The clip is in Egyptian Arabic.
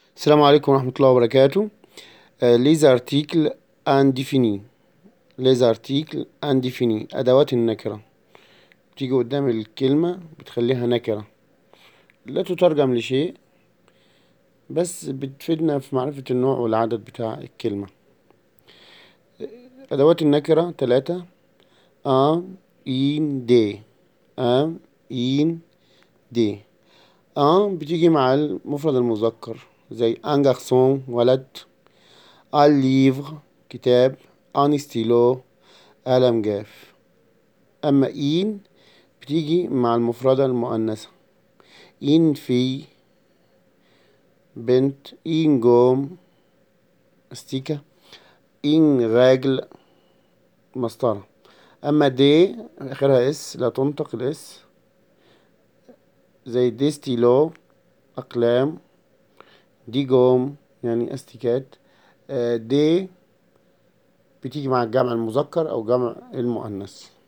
السلام عليكم ورحمة الله وبركاته les articles indéfinis les articles indéfinis أدوات النكرة تيجي قدام الكلمة بتخليها نكرة لا تترجم لشيء بس بتفيدنا في معرفة النوع والعدد بتاع الكلمة أدوات النكرة تلاتة un in des un in des un بتيجي مع المفرد المذكر زي un garçon ولد un livre كتاب un stylo قلم جاف أما in بتيجي مع المفردة المؤنثة in في بنت in جوم استيكة in راجل مسطرة أما دي آخرها اس لا تنطق الاس زي دي ستيلو أقلام دي جوم يعني استيكات دي بتيجي مع الجمع المذكر أو جمع المؤنث